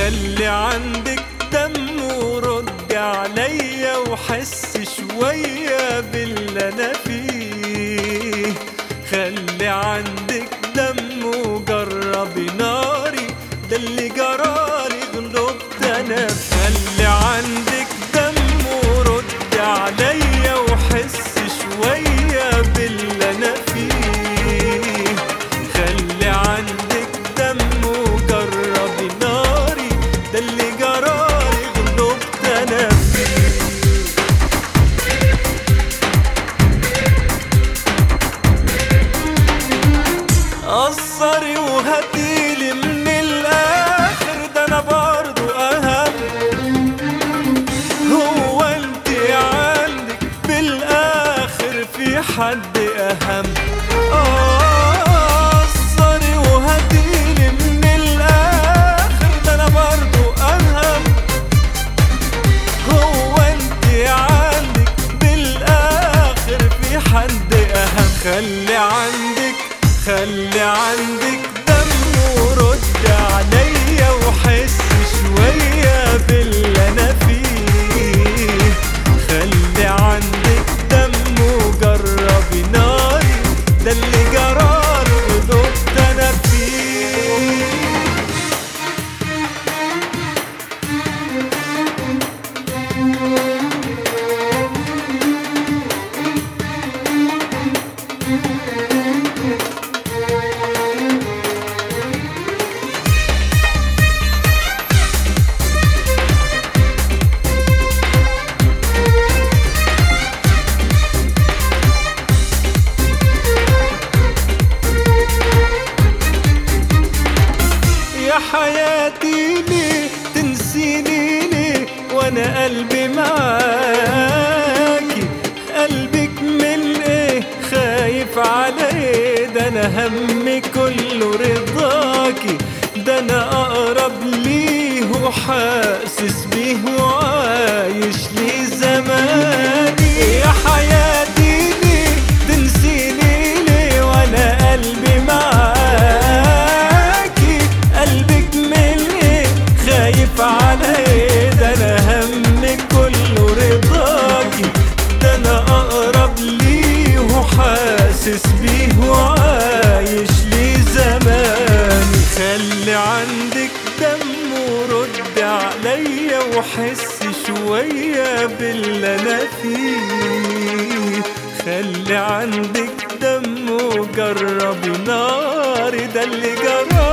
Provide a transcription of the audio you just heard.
خلي عندك دم ورد عليا وحس شوية باللي أنا فيه خلي عندك دم وجربي ناري ده اللي جرالي غلبت أنا خلي عندك دم ورد عليا وحس شوية باللي أنا فيه خلي عندك دم وجربي ناري ده اللي جرالي غلبت أنا فيه قصري وهاتيلي من الاخر ده انا برضو اهم هو انت عندك بالاخر في حد اهم قصري وهاتيلي من الاخر ده انا برضو اهم هو انت عندك بالاخر في حد اهم خلي عندك خلي عندك دم ورد عليا وحس شوية باللي انا فيه خلي عندك دم وجربي ناري ده اللي جرالي غلبت انا فيه يا حياتي ليه تنسيني ليه وانا قلبي معاكي قلبك من ايه خايف على ايه ده انا همي كله رضاكي ده انا اقرب ليه وحاسس بيه وعايش ليه زماني يا حياتي ليه تنسيني ليه وانا قلبي معاكي قلبك من ايه خايف على ايه ده انا همي كله رضاكي ده انا اقرب ليه وحاسس بيه وعايش ليه زماني خلي عندك دم ورد عليا وحس شوية باللي انا فيه خلي عندك دم وجربي ناري ده اللي جرالي